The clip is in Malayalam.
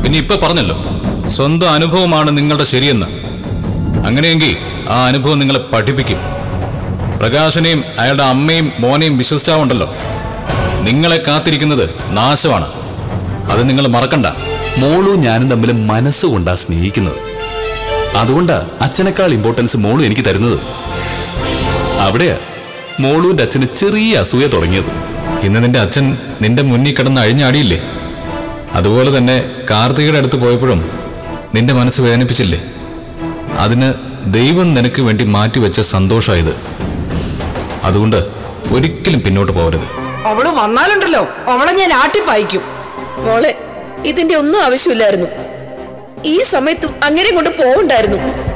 പിന്നെ ഇപ്പൊ പറഞ്ഞല്ലോ സ്വന്തം അനുഭവമാണ് നിങ്ങളുടെ ശരിയെന്ന് അങ്ങനെയെങ്കിൽ ആ അനുഭവം നിങ്ങളെ പഠിപ്പിക്കും പ്രകാശനെയും അയാളുടെ അമ്മയും മോനെയും വിശ്വസിച്ചാവുണ്ടല്ലോ നിങ്ങളെ കാത്തിരിക്കുന്നത് നാശമാണ് അത് നിങ്ങൾ മറക്കണ്ട മോളും ഞാനും തമ്മിൽ മനസ്സുകൊണ്ടാ സ്നേഹിക്കുന്നത് അതുകൊണ്ടാ അച്ഛനേക്കാൾ ഇമ്പോർട്ടൻസ് മോളും എനിക്ക് തരുന്നത് അവിടെയാ മോളുവിന്റെ അച്ഛന് ചെറിയ അസൂയ തുടങ്ങിയത് ഇന്ന് നിന്റെ അച്ഛൻ നിന്റെ മുന്നിൽ കിടന്ന് അഴിഞ്ഞാടിയില്ലേ അതുപോലെ തന്നെ കാർത്തികയുടെ അടുത്ത് പോയപ്പോഴും നിന്റെ മനസ്സ് വേദനിപ്പിച്ചില്ലേ അതിന് ദൈവം നിനക്ക് വേണ്ടി മാറ്റിവെച്ച സന്തോഷമായത് അതുകൊണ്ട് ഒരിക്കലും പിന്നോട്ട് പോകരുത് അവള് വന്നാലുണ്ടല്ലോ അവളെ ഞാൻ ആട്ടിപ്പായിക്കും മോളെ ഇതിന്റെ ഒന്നും ആവശ്യമില്ലായിരുന്നു ഈ സമയത്തും അങ്ങനെ കൊണ്ട് പോകണ്ടായിരുന്നു